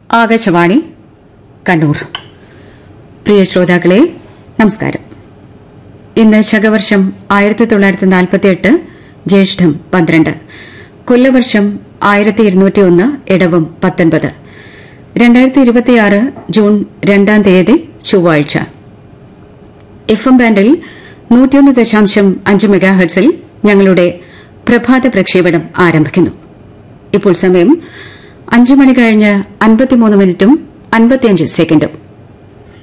ആകാശവാണി കണ്ണൂർ പ്രിയ ശ്രോതാക്കളെ നമസ്കാരം ഇന്ന് ശകവർഷം ആയിരത്തി തൊള്ളായിരത്തി നാൽപ്പത്തിയെട്ട് ജ്യേഷ്ഠം പന്ത്രണ്ട് കൊല്ലവർഷം ആയിരത്തി ഇരുന്നൂറ്റി ഒന്ന് ഇടവം പത്തൊൻപത് രണ്ടായിരത്തി ഇരുപത്തിയാറ് ജൂൺ രണ്ടാം തീയതി ചൊവ്വാഴ്ച എഫ് എം ബാൻഡിൽ നൂറ്റിയൊന്ന് ദശാംശം അഞ്ച് മെഗാഹെർട്സിൽ ഞങ്ങളുടെ പ്രഭാത പ്രക്ഷേപണം ആരംഭിക്കുന്നു ഇപ്പോൾ സമയം അഞ്ച് മണി കഴിഞ്ഞ് അൻപത്തിമൂന്ന് മിനിറ്റും അൻപത്തിയഞ്ച് സെക്കൻഡും